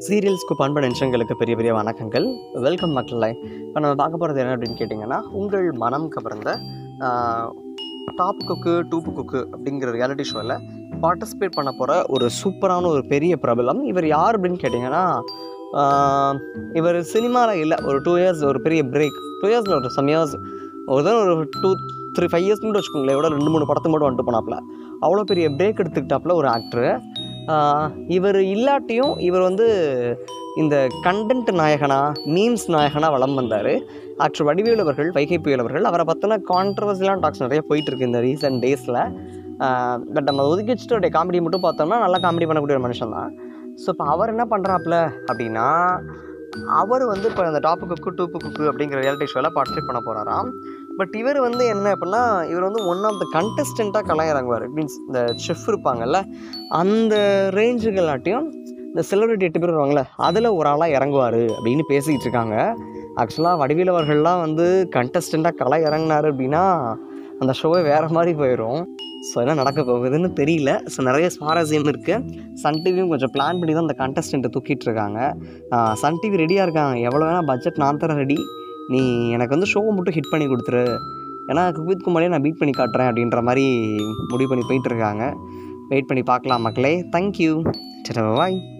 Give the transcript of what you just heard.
சீரியல்ஸ்க்கு பண்பு நிமிஷங்களுக்கு பெரிய பெரிய வணக்கங்கள் வெல்கம் மக்களே இப்போ நம்ம பார்க்க போகிறது என்ன அப்படின்னு கேட்டிங்கன்னா உங்கள் மனம் கவர்ந்த டாப் குக்கு டூப்பு குக்கு அப்படிங்கிற ரியாலிட்டி ஷோவில் பார்ட்டிசிபேட் பண்ண போகிற ஒரு சூப்பரான ஒரு பெரிய பிரபலம் இவர் யார் அப்படின்னு கேட்டிங்கன்னா ஆஹ், இவர் சினிமாவில் இல்லை ஒரு டூ இயர்ஸ் ஒரு பெரிய பிரேக் டூ இயர்ஸில் ஒரு சம் இயர்ஸ் ஒரு தடவை ஒரு டூ த்ரீ ஃபைவ் இயர்ஸ் மட்டும் வச்சுக்கோங்களேன் எவ்வளோ ரெண்டு மூணு படத்துக்கு மட்டும் வந்துட்டு போனாப்புல அவ்வளோ பெரிய பிரேக் எடுத்துக்கிட்டாப்புல ஒரு ஆக்டரு இவர் இல்லாட்டியும் இவர் வந்து இந்த கண்டென்ட் நாயகனா மீம்ஸ் நாயகனா வலம் வந்தார் ஆக்டர் வடிவேலு அவர்கள் வைகை புயல் அவர்கள் அவரை பற்றின கான்ட்ரவர்சிலாம் டாக்ஸ் நிறைய போயிட்டு இருக்கு இந்த ரீசெண்ட் டேஸில் பட் நம்ம ஒதுக்கி வச்சுட்டு அவருடைய காமெடி மட்டும் பார்த்தோம்னா நல்லா காமெடி பண்ணக்கூடிய ஒரு மனுஷன் தான் ஸோ இப்போ அவர் என்ன பண்ணுறாப்புல அப்படின்னா அவர் வந்து இப்போ அந்த டாப்பு குக்கு டூப்பு குக்கு அப்படிங்கிற ரியாலிட்டி ஷோவில் பார்ட்டிசிபேட் பண்ண போகிறாராம் பட் இவர் வந்து என்ன அப்படின்னா இவர் வந்து ஒன் ஆஃப் த கண்டஸ்டண்ட்டாக கலாம் இறங்குவார் மீன்ஸ் இந்த செஃப் இருப்பாங்கல்ல அந்த ரேஞ்சுகளாட்டியும் இந்த செலிபிரிட்டி எட்டு பேர் வருவாங்கள்ல அதில் ஒரு ஆளாக இறங்குவார் அப்படின்னு பேசிக்கிட்டு இருக்காங்க ஆக்சுவலாக வடிவேல் அவர்கள்லாம் வந்து கண்டஸ்டண்ட்டாக கலை இறங்குனாரு அப்படின்னா அந்த ஷோவே வேறு மாதிரி போயிடும் ஸோ என்ன நடக்க போகுதுன்னு தெரியல ஸோ நிறைய சுவாரஸ்யம் இருக்குது சன் டிவியும் கொஞ்சம் பிளான் பண்ணி தான் அந்த கண்டஸ்டண்ட்டை தூக்கிட்டு இருக்காங்க ஆஹ் சன் டிவி ரெடியாக இருக்காங்க எவ்வளோ வேணால் பட்ஜெட் நான் தரேன் ரெடி நீ எனக்கு வந்து ஷோவை மட்டும் ஹிட் பண்ணி கொடுத்துரு ஏன்னா குக்வித் குமாரே நான் பீட் பண்ணி காட்டுறேன் அப்படின்ற மாதிரி முடிவு பண்ணி போயிட்டு இருக்காங்க வெயிட் பண்ணி பார்க்கலாம் மக்களே தேங்க்யூ பாய்